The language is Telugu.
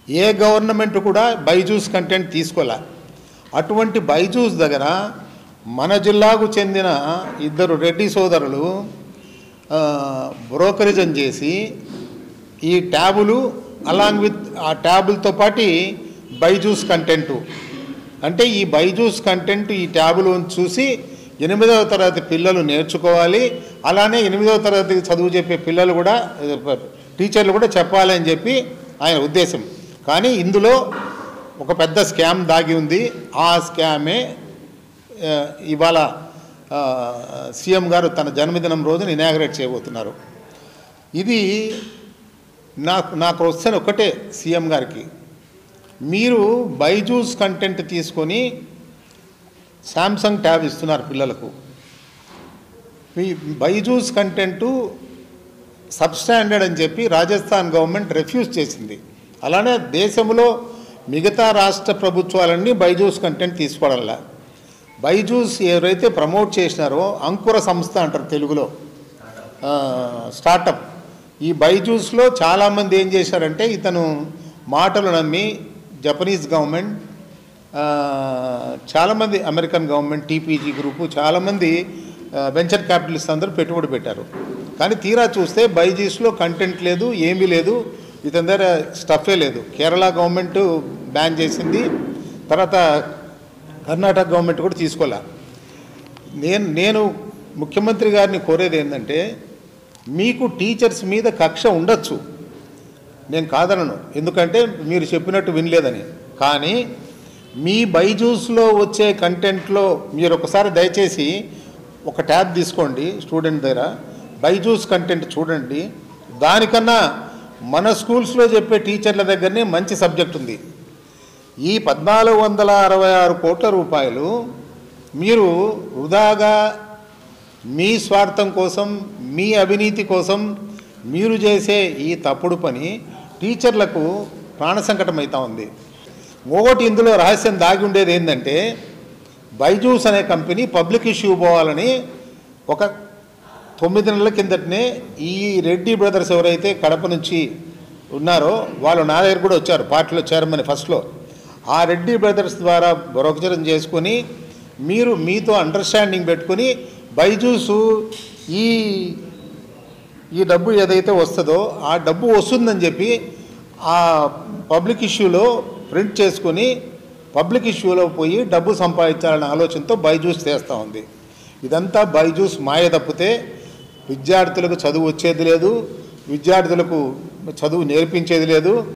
ఏ గవర్నమెంట్ కూడా బైజూస్ కంటెంట్ తీసుకోలే అటువంటి బైజూస్ దగ్గర మన జిల్లాకు చెందిన ఇద్దరు రెడ్డి సోదరులు ఆ, బ్రోకరిజం చేసి ఈ ట్యాబులు అలాంగ్ విత్ ఆ ట్యాబులతో పాటు బైజూస్ కంటెంటు అంటే ఈ బైజూస్ కంటెంట్ ఈ ట్యాబులు చూసి ఎనిమిదవ తరగతి పిల్లలు నేర్చుకోవాలి అలానే ఎనిమిదవ తరగతి చదువు చెప్పే పిల్లలు కూడా టీచర్లు కూడా చెప్పాలి అని చెప్పి ఆయన ఉద్దేశం కానీ ఇందులో ఒక పెద్ద స్కామ్ దాగి ఉంది ఆ స్కామే ఆ, ఇవాళ ఆ, సీఎం గారు తన జన్మదినం రోజున ఇనాగరేట్ చేయబోతున్నారు ఇది నాకు నాకు వస్తే ఒకటే సీఎం గారికి మీరు బైజూస్ కంటెంట్ తీసుకొని శాంసంగ్ ట్యాబ్ ఇస్తున్నారు పిల్లలకు మీ బైజూస్ కంటెంటు సబ్స్టాండర్డ్ అని చెప్పి రాజస్థాన్ గవర్నమెంట్ రిఫ్యూజ్ చేసింది అలానే దేశంలో మిగతా రాష్ట్ర ప్రభుత్వాలన్నీ బైజూస్ కంటెంట్ తీసుకోవడంలా బైజూస్ ఎవరైతే ప్రమోట్ చేసినారో అంకుర సంస్థ అంటారు తెలుగులో ఆ, స్టార్టప్ ఈ బైజూస్లో చాలామంది ఏం చేశారంటే ఇతను మాటలు నమ్మి జపనీస్ గవర్నమెంట్ ఆ, చాలామంది అమెరికన్ గవర్నమెంట్ టీపీజీ గ్రూపు చాలామంది ఆ, వెంచర్ క్యాపిటలిస్ట్ అందరూ పెట్టుబడి పెట్టారు కానీ తీరా చూస్తే బైజూస్లో కంటెంట్ లేదు ఏమీ లేదు ఇతని దగ్గర స్టఫే లేదు కేరళ గవర్నమెంట్ బ్యాన్ చేసింది తర్వాత కర్ణాటక గవర్నమెంట్ కూడా తీసుకోలే నేను నేను ముఖ్యమంత్రి గారిని కోరేది ఏంటంటే మీకు టీచర్స్ మీద కక్ష ఉండొచ్చు నేను కాదనను ఎందుకంటే మీరు చెప్పినట్టు వినలేదని కానీ మీ బైజూస్లో వచ్చే కంటెంట్లో మీరు ఒకసారి దయచేసి ఒక ట్యాబ్ తీసుకోండి స్టూడెంట్ దగ్గర బైజూస్ కంటెంట్ చూడండి దానికన్నా మన స్కూల్స్లో చెప్పే టీచర్ల దగ్గరనే మంచి సబ్జెక్ట్ ఉంది ఈ పద్నాలుగు వందల అరవై ఆరు కోట్ల రూపాయలు మీరు వృధాగా మీ స్వార్థం కోసం మీ అవినీతి కోసం మీరు చేసే ఈ తప్పుడు పని టీచర్లకు ప్రాణ సంకటం అవుతా ఉంది ఒకటి ఇందులో రహస్యం దాగి ఉండేది ఏంటంటే బైజూస్ అనే కంపెనీ పబ్లిక్ ఇష్యూ పోవాలని ఒక తొమ్మిది నెలల కిందటనే ఈ రెడ్డి బ్రదర్స్ ఎవరైతే కడప నుంచి ఉన్నారో వాళ్ళు నా దగ్గర కూడా వచ్చారు పార్టీలో చైర్మన్ ఫస్ట్లో ఆ రెడ్డి బ్రదర్స్ ద్వారా బ్రోకచరం చేసుకొని మీరు మీతో అండర్స్టాండింగ్ పెట్టుకొని బైజూసు ఈ ఈ డబ్బు ఏదైతే వస్తుందో ఆ డబ్బు వస్తుందని చెప్పి ఆ పబ్లిక్ ఇష్యూలో ప్రింట్ చేసుకొని పబ్లిక్ ఇష్యూలో పోయి డబ్బు సంపాదించాలనే ఆలోచనతో బైజూస్ చేస్తూ ఉంది ఇదంతా బైజూస్ మాయ తప్పితే విద్యార్థులకు చదువు వచ్చేది లేదు విద్యార్థులకు చదువు నేర్పించేది లేదు